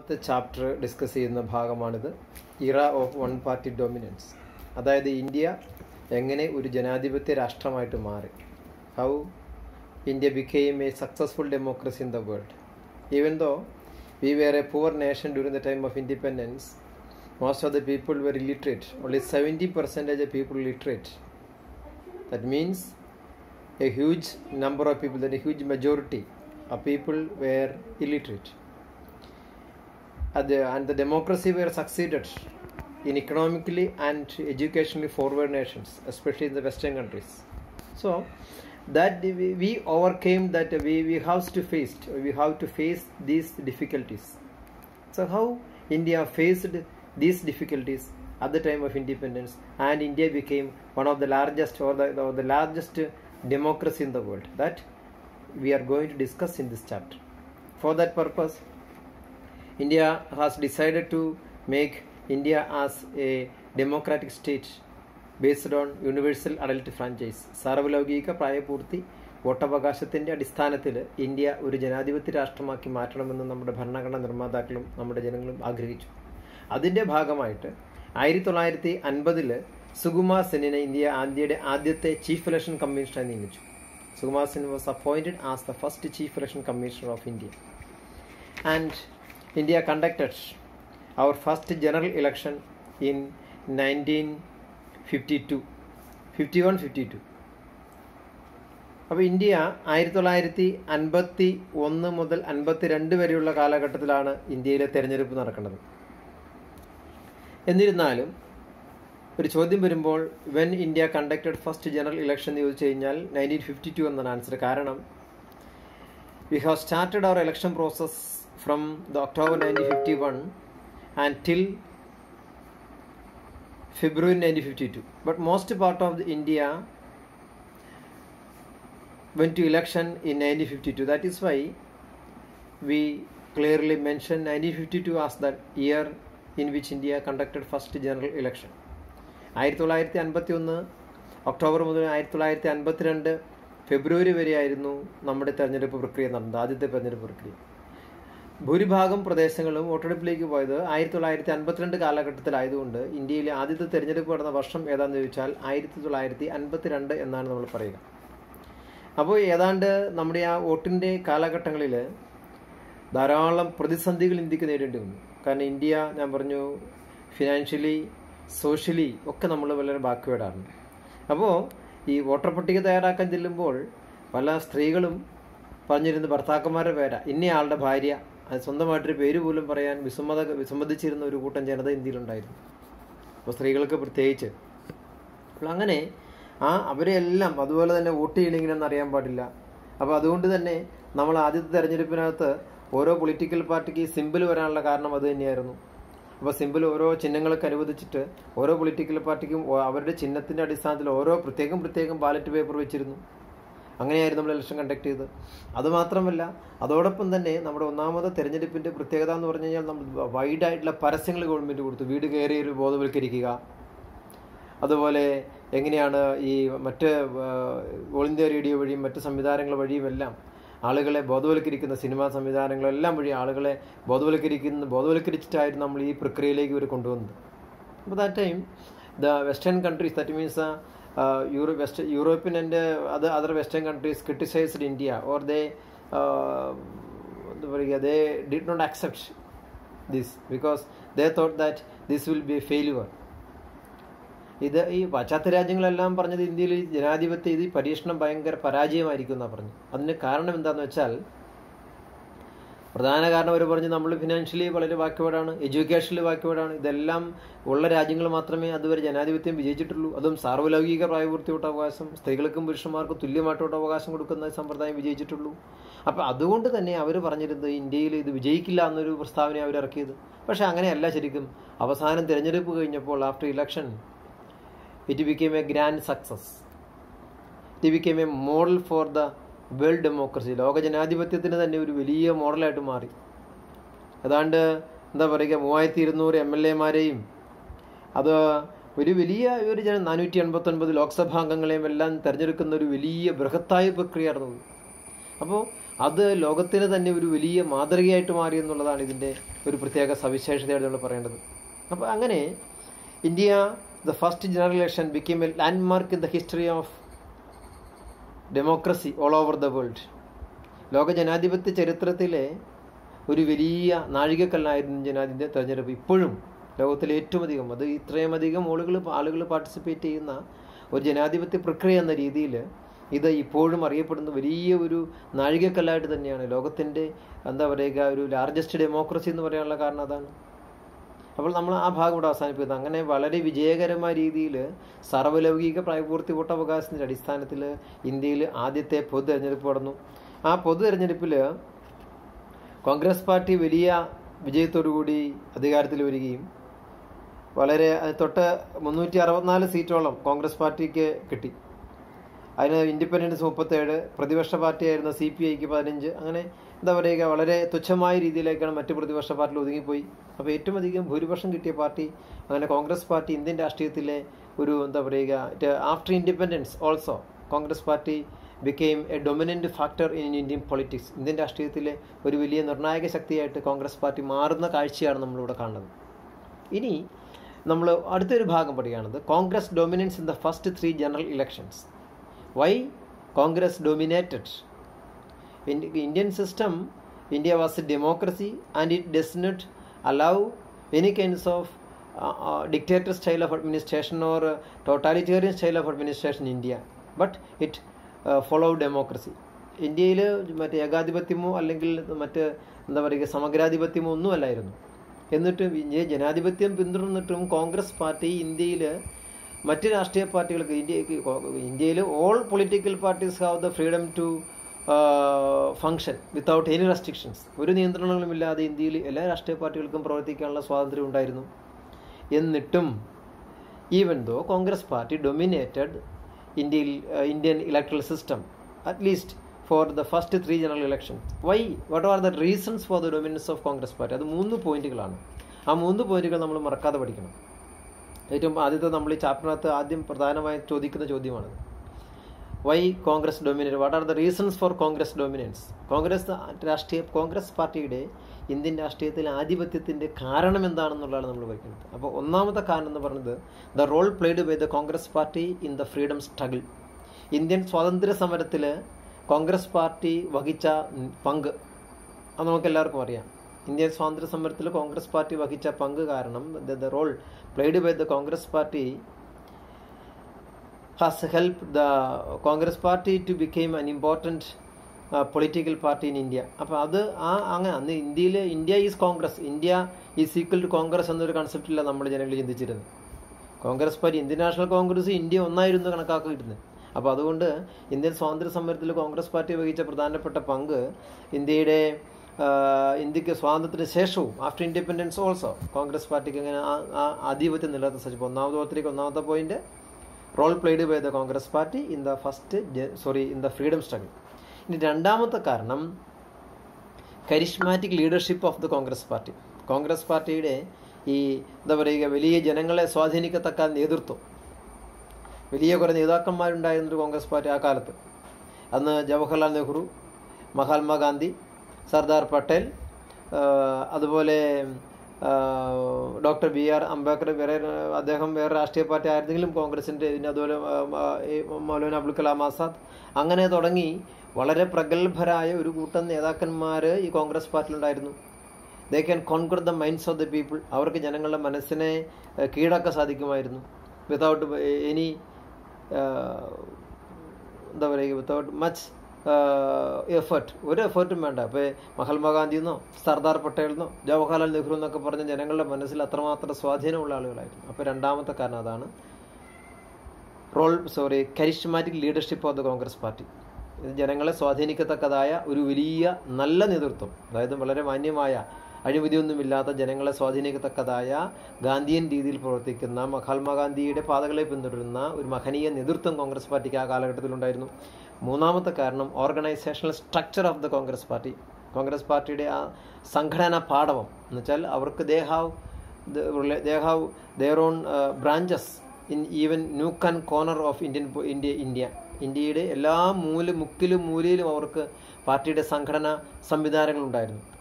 ഒന്നാമത്തെ chapter discuss ചെയ്യുന്ന ഭാഗമാണിത് era of one party dominance അതായത് ഇന്ത്യ എങ്ങനെ ഒരു ജനാധിപത്യ രാഷ്ട്രമായിട്ട് മാറി how India became a successful democracy in the world even though we were a poor nation during the time of independence most of the people were illiterate only 70 percentage of people literate that means a huge number of people that a huge majority of people were illiterate and the, and the democracy were succeeded in economically and educationally forward nations especially in the western countries so that we, we overcame that we, we have to face we have to face these difficulties so how india faced these difficulties at the time of independence and india became one of the largest or the, or the largest democracy in the world that we are going to discuss in this chapter for that purpose india has decided to make india as a democratic state based on universal adult franchise സാർവലൗകിക പ്രായപൂർത്തി വോട്ടവകാശത്തിന്റെ അടിസ്ഥാനത്തിൽ India ഒരു ജനാധിപത്യ രാഷ്ട്രമാക്കി മാറ്റണമെന്ന് നമ്മുടെ ഭരണഘടനാ നിർമ്മാതാക്കളും നമ്മുടെ ജനങ്ങളും ആഗ്രഹിച്ചു അതിൻ്റെ ഭാഗമായിട്ട് ആയിരത്തി തൊള്ളായിരത്തി അൻപതില് സുകുമാർ സെന്നിനെ ഇന്ത്യ ഇന്ത്യയുടെ ആദ്യത്തെ ചീഫ് ഇലക്ഷൻ കമ്മീഷണറായി നിയമിച്ചു Sukumar Sen was appointed as the first chief election commissioner of India and India conducted our first general election in nineteen fifty two fifty one fifty two അപ്പോൾ ഇന്ത്യ ആയിരത്തി തൊള്ളായിരത്തി അൻപത്തി ഒന്ന് മുതൽ അൻപത്തി രണ്ട് വരെയുള്ള കാലഘട്ടത്തിലാണ് ഇന്ത്യയിലെ തെരഞ്ഞെടുപ്പ് നടക്കുന്നത് എന്നിരുന്നാലും ഒരു ചോദ്യം വരുമ്പോൾ when India conducted first general election എന്ന് ചോദിച്ചു കഴിഞ്ഞാൽ നയൻറ്റീൻ ഫിഫ്റ്റി ടു എന്നാണ് ആൻസർ കാരണം we have started our election process from the October nineteen fifty one and till February nineteen fifty two but most part of the India went to election in 1952 that is why we clearly mention 1952 as the year in which India conducted first general election. ആയിരത്തി തൊള്ളായിരത്തി അൻപത്തി ഒന്ന് October മുതൽ ആയിരത്തി തൊള്ളായിരത്തി അൻപത്തിരണ്ട് ഫെബ്രുവരി വരെയായിരുന്നു നമ്മുടെ തെരഞ്ഞെടുപ്പ് പ്രക്രിയ നടന്നത് ആദ്യത്തെ തെരഞ്ഞെടുപ്പ് പ്രക്രിയ ഭൂരിഭാഗം പ്രദേശങ്ങളും വോട്ടെടുപ്പിലേക്ക് പോയത് ആയിരത്തി തൊള്ളായിരത്തി അൻപത്തിരണ്ട് കാലഘട്ടത്തിലായതുകൊണ്ട് ഇന്ത്യയിലെ ആദ്യത്തെ തെരഞ്ഞെടുപ്പ് നടന്ന വർഷം ഏതാണെന്ന് ചോദിച്ചാൽ ആയിരത്തി തൊള്ളായിരത്തി അൻപത്തിരണ്ട് എന്നാണ് നമ്മൾ പറയുക അപ്പോൾ ഏതാണ്ട് നമ്മുടെ ആ വോട്ടിൻ്റെ കാലഘട്ടങ്ങളിൽ ധാരാളം പ്രതിസന്ധികൾ ഇന്ത്യക്ക് നേരിടേണ്ടി വന്നു കാരണം ഇന്ത്യ ഞാൻ പറഞ്ഞു ഫിനാൻഷ്യലി സോഷ്യലി ഒക്കെ നമ്മൾ വളരെ ബാക്ക്വേഡാണ് അപ്പോൾ ഈ വോട്ടർ പട്ടിക തയ്യാറാക്കാൻ ചെല്ലുമ്പോൾ പല സ്ത്രീകളും പറഞ്ഞിരുന്ന ഭർത്താക്കന്മാരുടെ പേരാ ഇന്നയാളുടെ ഭാര്യ അത് സ്വന്തമായിട്ടൊരു പേര് പോലും പറയാൻ വിസമ്മത വിസമ്മതിച്ചിരുന്ന ഒരു കൂട്ടം ജനത ഇന്ത്യയിലുണ്ടായിരുന്നു അപ്പോൾ സ്ത്രീകൾക്ക് പ്രത്യേകിച്ച് അപ്പോൾ അങ്ങനെ ആ അവരെല്ലാം അതുപോലെ തന്നെ വോട്ട് ചെയ്യണമെങ്കിലെന്ന് അറിയാൻ പാടില്ല അപ്പോൾ അതുകൊണ്ട് തന്നെ നമ്മൾ ആദ്യത്തെ തെരഞ്ഞെടുപ്പിനകത്ത് ഓരോ പൊളിറ്റിക്കൽ പാർട്ടിക്ക് സിമ്പിൾ വരാനുള്ള കാരണം അത് തന്നെയായിരുന്നു അപ്പോൾ സിമ്പിൾ ഓരോ ചിഹ്നങ്ങൾക്ക് അനുവദിച്ചിട്ട് ഓരോ പൊളിറ്റിക്കൽ പാർട്ടിക്കും അവരുടെ ചിഹ്നത്തിൻ്റെ അടിസ്ഥാനത്തിൽ ഓരോ പ്രത്യേകം പ്രത്യേകം ബാലറ്റ് പേപ്പർ വെച്ചിരുന്നു അങ്ങനെയായിരുന്നു നമ്മൾ ഇലക്ഷൻ കണ്ടക്ട് ചെയ്തത് അതുമാത്രമല്ല അതോടൊപ്പം തന്നെ നമ്മുടെ ഒന്നാമത്തെ തെരഞ്ഞെടുപ്പിൻ്റെ പ്രത്യേകത എന്ന് പറഞ്ഞു കഴിഞ്ഞാൽ നമ്മൾ വൈഡായിട്ടുള്ള പരസ്യങ്ങൾ ഗവൺമെൻറ് കൊടുത്തു വീട് കയറി ഒരു ബോധവൽക്കരിക്കുക അതുപോലെ എങ്ങനെയാണ് ഈ മറ്റ് ഓൾ ഇന്ത്യ റേഡിയോ വഴിയും മറ്റ് സംവിധാനങ്ങൾ വഴിയുമെല്ലാം ആളുകളെ ബോധവൽക്കരിക്കുന്ന സിനിമാ സംവിധാനങ്ങളെല്ലാം വഴി ആളുകളെ ബോധവൽക്കരിക്കുന്ന ബോധവൽക്കരിച്ചിട്ടായിരുന്നു നമ്മൾ ഈ പ്രക്രിയയിലേക്ക് ഇവർ കൊണ്ടുവന്നത് അപ്പോൾ that time the western countries that means euro west European and അത് other western countries criticised India or they എന്താ പറയുക they did not accept this because they thought that this will be a failure ഇത് ഈ പാശ്ചാത്യ രാജ്യങ്ങളെല്ലാം പറഞ്ഞത് ഇന്ത്യയിൽ ജനാധിപത്യ ഇത് പരീക്ഷണം ഭയങ്കര പരാജയമായിരിക്കും എന്നാണ് പറഞ്ഞു അതിന് കാരണം എന്താണെന്ന് വെച്ചാൽ പ്രധാന കാരണം അവർ പറഞ്ഞു നമ്മൾ ഫിനാൻഷ്യലി വളരെ ബാക്ക്വേഡാണ് എഡ്യൂക്കേഷനിൽ ബാക്ക്വേഡാണ് ഇതെല്ലാം ഉള്ള രാജ്യങ്ങൾ മാത്രമേ അതുവരെ ജനാധിപത്യം വിജയിച്ചിട്ടുള്ളൂ അതും സാർവലൗകിക പ്രായപൂർത്തിയോട്ട അവകാശം സ്ത്രീകൾക്കും പുരുഷന്മാർക്കും തുല്യമായിട്ടോട്ട അവകാശം കൊടുക്കുന്ന സമ്പ്രദായം വിജയിച്ചിട്ടുള്ളൂ അപ്പം അതുകൊണ്ട് തന്നെ അവർ പറഞ്ഞിരുന്നത് ഇന്ത്യയിൽ ഇത് വിജയിക്കില്ല എന്നൊരു പ്രസ്താവന അവർ ഇറക്കിയത് പക്ഷേ അങ്ങനെയല്ല ശരിക്കും അവസാനം തിരഞ്ഞെടുപ്പ് കഴിഞ്ഞപ്പോൾ after election it became a grand success. It became a model for the world democracy ലോക ജനാധിപത്യത്തിന് തന്നെ ഒരു വലിയ മോഡലായിട്ട് മാറി ഏതാണ്ട് എന്താ പറയുക മൂവായിരത്തി ഇരുന്നൂറ് എം എൽ എമാരെയും അത് ഒരു വലിയ ഒരു ജന നാനൂറ്റി എൺപത്തൊൻപത് ലോക്സഭാ അംഗങ്ങളെയും എല്ലാം തിരഞ്ഞെടുക്കുന്ന ഒരു വലിയ ബൃഹത്തായ പ്രക്രിയയായിരുന്നു അപ്പോൾ അത് ലോകത്തിന് തന്നെ ഒരു വലിയ മാതൃകയായിട്ട് മാറി എന്നുള്ളതാണ് ഇതിൻ്റെ ഒരു പ്രത്യേക സവിശേഷതയായിട്ട് നമ്മൾ പറയേണ്ടത് അപ്പോൾ അങ്ങനെ India the first general election became a landmark in the history of democracy all over the world ലോക ജനാധിപത്യ ചരിത്രത്തിലെ ഒരു വലിയ നാഴികക്കല്ലായിരുന്നു ജനാധിപത്യ തെരഞ്ഞെടുപ്പ് ഇപ്പോഴും ലോകത്തിലെ ഏറ്റവും അധികം അത് ഇത്രയും അധികം ആളുകൾ ആളുകൾ പാർട്ടിസിപ്പേറ്റ് ചെയ്യുന്ന ഒരു ജനാധിപത്യ പ്രക്രിയ എന്ന രീതിയിൽ ഇത് ഇപ്പോഴും അറിയപ്പെടുന്ന വലിയ ഒരു നാഴികക്കല്ലായിട്ട് തന്നെയാണ് ലോകത്തിൻ്റെ എന്താ പറയുക ഒരു ലാർജസ്റ്റ് ഡെമോക്രസി എന്ന് പറയാനുള്ള കാരണം അതാണ് അപ്പോൾ നമ്മൾ ആ ഭാഗം ഇവിടെ അവസാനിപ്പിക്കുന്നത് അങ്ങനെ വളരെ വിജയകരമായ രീതിയിൽ സർവ്വലൗകിക പ്രായപൂർത്തി വോട്ടവകാശത്തിൻ്റെ അടിസ്ഥാനത്തിൽ ഇന്ത്യയിൽ ആദ്യത്തെ പൊതു തെരഞ്ഞെടുപ്പ് നടന്നു ആ പൊതു തെരഞ്ഞെടുപ്പിൽ കോൺഗ്രസ് പാർട്ടി വലിയ വിജയത്തോടുകൂടി അധികാരത്തിൽ വരികയും വളരെ തൊട്ട് മുന്നൂറ്റി അറുപത്തിനാല് സീറ്റോളം കോൺഗ്രസ് പാർട്ടിക്ക് കിട്ടി അതിന് ഇൻഡിപെൻഡൻസ് മുപ്പത്തേഴ് പ്രതിപക്ഷ പാർട്ടിയായിരുന്ന സി പി ഐക്ക് പതിനഞ്ച് അങ്ങനെ എന്താ പറയുക വളരെ തുച്ഛമായ രീതിയിലേക്കാണ് മറ്റ് പ്രതിപക്ഷ പാർട്ടിയിൽ ഒതുങ്ങിപ്പോയി അപ്പോൾ ഏറ്റവും അധികം ഭൂരിപക്ഷം കിട്ടിയ പാർട്ടി അങ്ങനെ കോൺഗ്രസ് പാർട്ടി ഇന്ത്യൻ രാഷ്ട്രീയത്തിലെ ഒരു എന്താ പറയുക after independence also Congress party became a dominant factor in Indian politics Indian രാഷ്ട്രീയത്തിലെ ഒരു വലിയ നിർണായക ശക്തിയായിട്ട് കോൺഗ്രസ് പാർട്ടി മാറുന്ന കാഴ്ചയാണ് നമ്മളിവിടെ കാണുന്നത് ഇനി നമ്മൾ അടുത്തൊരു ഭാഗം പഠിക്കുകയാണത് Congress dominance in the first three general elections why Congress dominated Indian system India was a democracy and it does not allow any kinds of dictator style of administration or totalitarian style of administration in India but it follow democracy ഇന്ത്യയിൽ മറ്റേ ഏകാധിപത്യമോ അല്ലെങ്കിൽ മറ്റ് എന്താ പറയുക സമഗ്രാധിപത്യമോ ഒന്നും അല്ലായിരുന്നു എന്നിട്ട് India ജനാധിപത്യം പിന്തുടർന്നിട്ടും കോൺഗ്രസ് പാർട്ടി ഇന്ത്യയിൽ മറ്റ് രാഷ്ട്രീയ പാർട്ടികൾക്ക് ഇന്ത്യക്ക് ഇന്ത്യയിൽ all political parties have the freedom to function without any restrictions ഒരു നിയന്ത്രണങ്ങളുമില്ലാതെ ഇന്ത്യയിൽ എല്ലാ രാഷ്ട്രീയ പാർട്ടികൾക്കും പ്രവർത്തിക്കാനുള്ള സ്വാതന്ത്ര്യം ഉണ്ടായിരുന്നു എന്നിട്ടും even though Congress party dominated ഇന്ത്യയിൽ Indian electoral system at least for the first three general election why what are the reasons for the dominance of Congress party അത് മൂന്ന് പോയിന്റുകളാണ് ആ മൂന്ന് പോയിന്റുകൾ നമ്മൾ മറക്കാതെ പഠിക്കണം ഏറ്റവും ആദ്യത്തെ നമ്മൾ ഈ ചാപ്റ്ററിനകത്ത് ആദ്യം പ്രധാനമായും ചോദിക്കുന്ന ചോദ്യമാണ് why Congress dominate what are the reasons for Congress dominance Congress രാഷ്ട്രീയ കോൺഗ്രസ് പാർട്ടിയുടെ ഇന്ത്യൻ രാഷ്ട്രീയത്തിലെ ആധിപത്യത്തിൻ്റെ കാരണം എന്താണെന്നുള്ളതാണ് നമ്മൾ പഠിക്കുന്നത് അപ്പോൾ ഒന്നാമത്തെ കാരണം എന്ന് പറയുന്നത് the role played by the Congress party in the freedom struggle Indian സ്വാതന്ത്ര്യ സമരത്തിൽ കോൺഗ്രസ് പാർട്ടി വഹിച്ച പങ്ക് അത് നമുക്ക് എല്ലാവർക്കും അറിയാം ഇന്ത്യൻ സ്വാതന്ത്ര്യ സമരത്തിൽ കോൺഗ്രസ് പാർട്ടി വഹിച്ച പങ്ക് കാരണം the role played by the Congress party has help the Congress party to become an important political party in India അപ്പോൾ അത് ആ അങ്ങനെ അന്ന് ഇന്ത്യയിൽ India is Congress India is equal to Congress എന്നൊരു കൺസെപ്റ്റില്ല നമ്മൾ ജനങ്ങൾ ചിന്തിച്ചിരുന്നത് Congress party Indian national Congress India ഒന്നായിരുന്നു കണക്കാക്കിയിരുന്നത് അപ്പോൾ അതുകൊണ്ട് ഇന്ത്യൻ സ്വാതന്ത്ര്യ സമരത്തിൽ കോൺഗ്രസ് പാർട്ടി വഹിച്ച പ്രധാനപ്പെട്ട പങ്ക് ഇന്ത്യയുടെ ഇന്ത്യക്ക് സ്വാതന്ത്ര്യത്തിന് ശേഷവും ആഫ്റ്റർ ഇൻഡിപെൻഡൻസ് ഓൾസോ കോൺഗ്രസ് പാർട്ടിക്ക് അങ്ങനെ ആ ആധിപത്യം നിലനിർത്താൻ സാധിച്ചു ഒന്നാമത്തെ ഓർത്തിലേക്ക് ഒന്നാമത്തെ point role played by the Congress party in the first sorry in the freedom struggle ഇനി രണ്ടാമത്തെ കാരണം charismatic leadership of the Congress party Congress പാർട്ടിയുടെ ഈ എന്താ പറയുക വലിയ ജനങ്ങളെ സ്വാധീനിക്കത്തക്ക നേതൃത്വം വലിയ കുറേ നേതാക്കന്മാരുണ്ടായിരുന്നൊരു കോൺഗ്രസ് പാർട്ടി ആ കാലത്ത് അന്ന് ജവഹർലാൽ നെഹ്റു മഹാത്മാഗാന്ധി സർദാർ പട്ടേൽ അതുപോലെ ഡോക്ടർ ബി ആർ അംബേദ്കർ വേറെ അദ്ദേഹം വേറെ രാഷ്ട്രീയ പാർട്ടി ആയിരുന്നെങ്കിലും കോൺഗ്രസിൻ്റെ പിന്നെ അതുപോലെ മൗലാന അബുൽ കലാം ആസാദ് അങ്ങനെ തുടങ്ങി വളരെ പ്രഗത്ഭരായ ഒരു കൂട്ടം നേതാക്കന്മാർ ഈ കോൺഗ്രസ് പാർട്ടിയിലുണ്ടായിരുന്നു they can conquer the minds of the people അവർക്ക് ജനങ്ങളുടെ മനസ്സിനെ കീഴടക്കാൻ സാധിക്കുമായിരുന്നു വിതൗട്ട് എനി എന്താ പറയുക വിത്തൗട്ട് മച്ച് എഫേർട്ട് ഒരു എഫേർട്ടും വേണ്ട ഇപ്പോൾ മഹാത്മാഗാന്ധിന്നോ സർദാർ പട്ടേലെന്നോ ജവഹർലാൽ നെഹ്റു എന്നൊക്കെ പറഞ്ഞ ജനങ്ങളുടെ മനസ്സിൽ അത്രമാത്രം സ്വാധീനമുള്ള ആളുകളായിരുന്നു അപ്പോൾ രണ്ടാമത്തെ കാരണം അതാണ് role sorry charismatic leadership of the Congress party ഇത് ജനങ്ങളെ സ്വാധീനിക്കത്തക്കതായ ഒരു വലിയ നല്ല നേതൃത്വം അതായത് വളരെ മാന്യമായ അഴിമതിയൊന്നുമില്ലാത്ത ജനങ്ങളെ സ്വാധീനിക്കത്തക്കതായ ഗാന്ധിയൻ രീതിയിൽ പ്രവർത്തിക്കുന്ന മഹാത്മാഗാന്ധിയുടെ പാതകളെ പിന്തുടരുന്ന ഒരു മഹനീയ നേതൃത്വം കോൺഗ്രസ് പാർട്ടിക്ക് ആ കാലഘട്ടത്തിലുണ്ടായിരുന്നു മൂന്നാമത്തെ കാരണം organisational structure of the Congress party Congress പാർട്ടിയുടെ ആ സംഘടനാ പാടവം എന്ന് വെച്ചാൽ അവർക്ക് they have they have their own branches in even nook and corner of Indian India India ഇന്ത്യയുടെ എല്ലാ മൂല മുക്കിലും മൂലയിലും അവർക്ക് പാർട്ടിയുടെ സംഘടന സംവിധാനങ്ങളുണ്ടായിരുന്നു